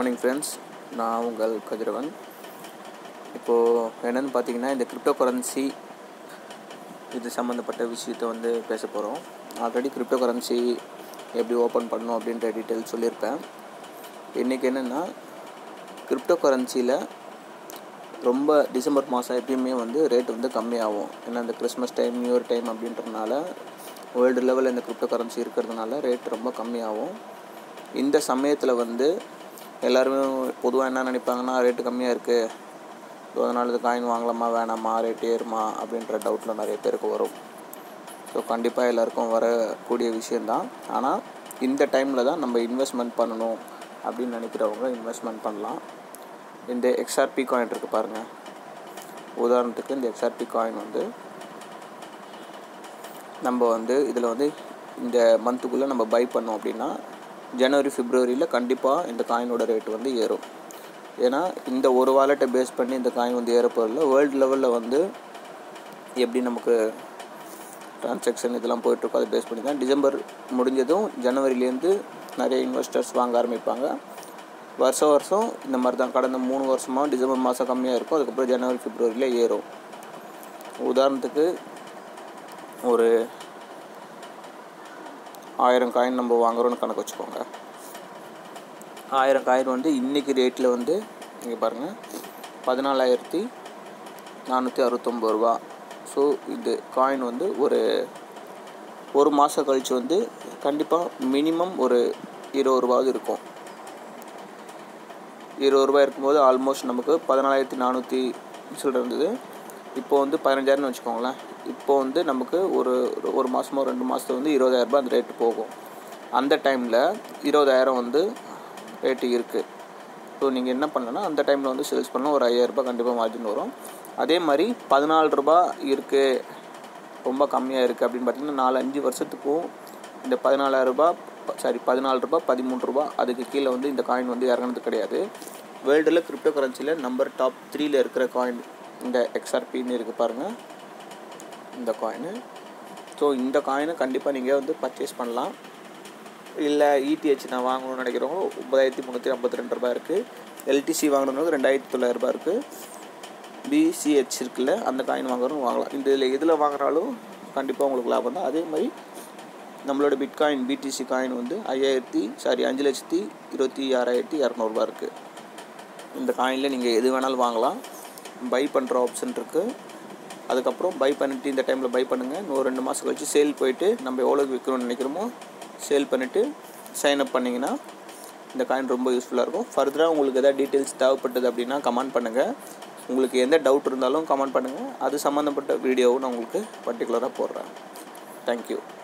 morning friends நான் உங்கள் கதிரவன் இப்போது என்னென்னு பார்த்தீங்கன்னா இந்த கிரிப்டோ கரன்சி இது சம்மந்தப்பட்ட விஷயத்தை வந்து பேச போகிறோம் ஆல்ரெடி கிரிப்டோ கரன்சி எப்படி ஓப்பன் பண்ணணும் அப்படின்ற டீட்டெயில் சொல்லியிருப்பேன் இன்றைக்கி என்னென்னா கிரிப்டோ கரன்சியில் ரொம்ப டிசம்பர் மாதம் எப்பயுமே வந்து ரேட் வந்து கம்மியாகும் ஏன்னா இந்த Christmas time new year time அப்படின்றதுனால வேர்ல்டு லெவலில் இந்த கிரிப்டோ கரன்சி இருக்கிறதுனால ரேட் ரொம்ப கம்மியாகும் இந்த சமயத்தில் வந்து எல்லாருமே பொதுவாக என்ன நினைப்பாங்கன்னா ரேட்டு கம்மியாக இருக்குது ஸோ அதனால் இது காயின் வாங்கலாமா வேணாமா ரேட் ஏறுமா அப்படின்ற டவுட்டில் நிறைய பேருக்கு வரும் ஸோ கண்டிப்பாக எல்லாருக்கும் வரக்கூடிய விஷயந்தான் ஆனால் இந்த டைமில் தான் நம்ம இன்வெஸ்ட்மெண்ட் பண்ணணும் அப்படின்னு நினைக்கிறவங்க இன்வெஸ்ட்மெண்ட் பண்ணலாம் இந்த எக்ஸ்ஆர்பி காயின் இருக்குது பாருங்கள் உதாரணத்துக்கு இந்த எக்ஸ்ஆர்பி காயின் வந்து நம்ம வந்து இதில் வந்து இந்த மந்த்துக்குள்ளே நம்ம பை பண்ணோம் அப்படின்னா ஜனவரி பிப்ரவரியில் கண்டிப்பாக இந்த காயினோட ரேட் வந்து ஏறும் ஏன்னா இந்த ஒரு வாலெட்டை பேஸ் பண்ணி இந்த காயின் வந்து ஏற போகிறதில்ல வேர்ல்டு லெவலில் வந்து எப்படி நமக்கு ட்ரான்சாக்ஷன் இதெல்லாம் போயிட்டுருக்கோ அதை பேஸ் பண்ணி தான் டிசம்பர் முடிஞ்சதும் ஜனவரிலேருந்து நிறைய இன்வெஸ்டர்ஸ் வாங்க ஆரம்பிப்பாங்க வருஷம் வருஷம் இந்த மாதிரி தான் கடந்த மூணு வருஷமாக டிசம்பர் மாதம் கம்மியாக இருக்கும் அதுக்கப்புறம் ஜனவரி பிப்ரவரியில் ஏறும் உதாரணத்துக்கு ஒரு ஆயிரம் காயின் நம்ம வாங்குறோன்னு கணக்கு வச்சுக்கோங்க ஆயிரம் காயின் வந்து இன்றைக்கி ரேட்டில் வந்து இங்கே பாருங்கள் பதினாலாயிரத்தி நானூற்றி அறுபத்தொம்பது ரூபா ஸோ இது காயின் வந்து ஒரு ஒரு மாதம் கழித்து வந்து கண்டிப்பாக மினிமம் ஒரு இருபது ரூபாவது இருக்கும் இருபது ரூபாய் இருக்கும்போது ஆல்மோஸ்ட் நமக்கு பதினாலாயிரத்தி நானூற்றி சில்லற இருந்தது இப்போ வந்து பதினஞ்சாயிரம்னு வச்சுக்கோங்களேன் இப்போ வந்து நமக்கு ஒரு ஒரு மாதமோ ரெண்டு மாதத்துல வந்து இருபதாயிரரூபா அந்த ரேட்டு போகும் அந்த டைமில் இருபதாயிரம் வந்து ரேட்டு இருக்குது ஸோ நீங்கள் என்ன பண்ணலன்னா அந்த டைமில் வந்து சேல்ஸ் பண்ணால் ஒரு ஐயாயிரரூபா கண்டிப்பாக மார்ஜின் வரும் அதே மாதிரி பதினாலு ரூபா இருக்குது ரொம்ப கம்மியாக இருக்குது அப்படின்னு பார்த்தீங்கன்னா நாலு அஞ்சு வருஷத்துக்கும் இந்த பதினாலாயிரரூபா சாரி பதினாலு ரூபா பதிமூணு ரூபா அதுக்கு கீழே வந்து இந்த காயின் வந்து இறங்குனது கிடையாது வேர்ல்டில் கிரிப்டோ கரன்சியில் நம்பர் டாப் த்ரீல இருக்கிற காயின் இந்த எக்ஸ்ஆர்பின்னு இருக்குது பாருங்கள் இந்த காயினு ஸோ இந்த காயினை கண்டிப்பாக நீங்கள் வந்து பர்ச்சேஸ் பண்ணலாம் இல்லை இடிஹெச் நான் வாங்கணும்னு நினைக்கிறவங்க ஒம்பதாயிரத்தி முந்நூற்றி ஐம்பத்தி ரெண்டு ரூபாய் இருக்குது எல்டிசி வாங்கணும்னு ரெண்டாயிரத்தி தொள்ளாயிரரூபா இருக்குது பிசிஹெச் இருக்குல்ல அந்த காயின் வாங்குறவங்க வாங்கலாம் இந்த இதில் எதில் வாங்குறாலும் கண்டிப்பாக உங்களுக்கு லாபம் தான் அதே மாதிரி நம்மளோட பிட்காயின் பிடிசி காயின் வந்து ஐயாயிரத்தி சாரி அஞ்சு லட்சத்தி இருபத்தி ஆறாயிரத்தி இரநூறுபா இருக்குது இந்த காயினில் நீங்கள் எது வேணாலும் வாங்கலாம் பை பண்ணுற ஆப்ஷன் இருக்குது அதுக்கப்புறம் பை பண்ணிவிட்டு இந்த டைமில் பை பண்ணுங்கள் இன்னும் ரெண்டு மாதம் கழிச்சு சேல் போயிட்டு நம்ம எவ்வளோக்கு விற்கணும்னு நினைக்கிறோமோ சேல் பண்ணிவிட்டு சைன் அப் பண்ணிங்கன்னா இந்த காயின் ரொம்ப யூஸ்ஃபுல்லாக இருக்கும் ஃபர்தராக உங்களுக்கு எதாவது டீட்டெயில்ஸ் தேவைப்பட்டது அப்படின்னா கமெண்ட் பண்ணுங்கள் உங்களுக்கு எந்த டவுட் இருந்தாலும் கமெண்ட் பண்ணுங்கள் அது சம்மந்தப்பட்ட வீடியோவும் நான் உங்களுக்கு பர்டிகுலராக போடுறேன் தேங்க்யூ